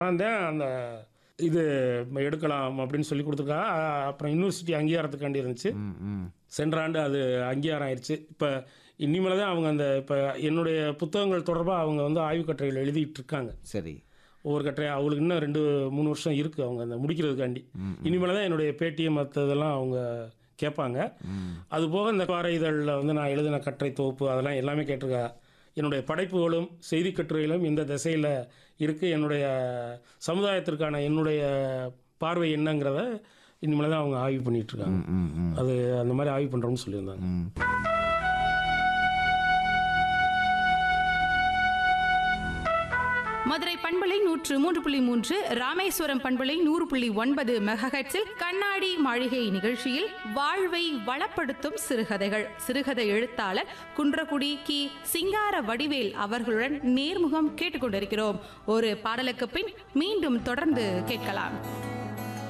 நான் தான் அந்த இது எடுக்கலாம் அப்படின்னு சொல்லி கொடுத்துருக்கா அப்புறம் யூனிவர்சிட்டி அங்கீகாரத்துக்காண்டி இருந்துச்சு ம் ம் சென்ற ஆண்டு அது அங்கீகாரம் ஆயிடுச்சு இப்போ இனிமேல் தான் அவங்க அந்த இப்போ என்னுடைய புத்தகங்கள் தொடர்பாக அவங்க வந்து ஆய்வு கட்டுரைகள் எழுதிட்டு இருக்காங்க சரி ஒவ்வொரு கட்டுரை அவங்களுக்கு இன்னும் ரெண்டு மூணு வருஷம் இருக்குது அவங்க அந்த முடிக்கிறதுக்காண்டி இனிமேல் தான் என்னுடைய பேட்டியை மற்றதெல்லாம் அவங்க கேட்பாங்க ம் அது போக இந்த வார இதழில் வந்து நான் எழுதின கட்டுரை தொகுப்பு அதெல்லாம் எல்லாமே கேட்டிருக்கா என்னுடைய படைப்புகளும் செய்தி கட்டுரைகளும் இந்த திசையில் இருக்குது என்னுடைய சமுதாயத்திற்கான என்னுடைய பார்வை என்னங்கிறத இனிமேல் தான் அவங்க ஆய்வு பண்ணிட்டு இருக்காங்க ம் ம் ம் அது அந்த மாதிரி ஆய்வு பண்ணுறோம்னு சொல்லியிருந்தாங்க ம் மதுரை பண்பலை நூற்று மூன்று புள்ளி மூன்று ராமேஸ்வரம் பண்பலை நூறு புள்ளி ஒன்பது மெகஹெட்ஸில் கண்ணாடி மாளிகை நிகழ்ச்சியில் வாழ்வை வளப்படுத்தும் சிறுகதைகள் சிறுகதை எழுத்தாளர் குன்றக்குடி கி சிங்கார வடிவேல் அவர்களுடன் நேர்முகம் கேட்டுக்கொண்டிருக்கிறோம் ஒரு பாடலுக்கு பின் மீண்டும் தொடர்ந்து கேட்கலாம்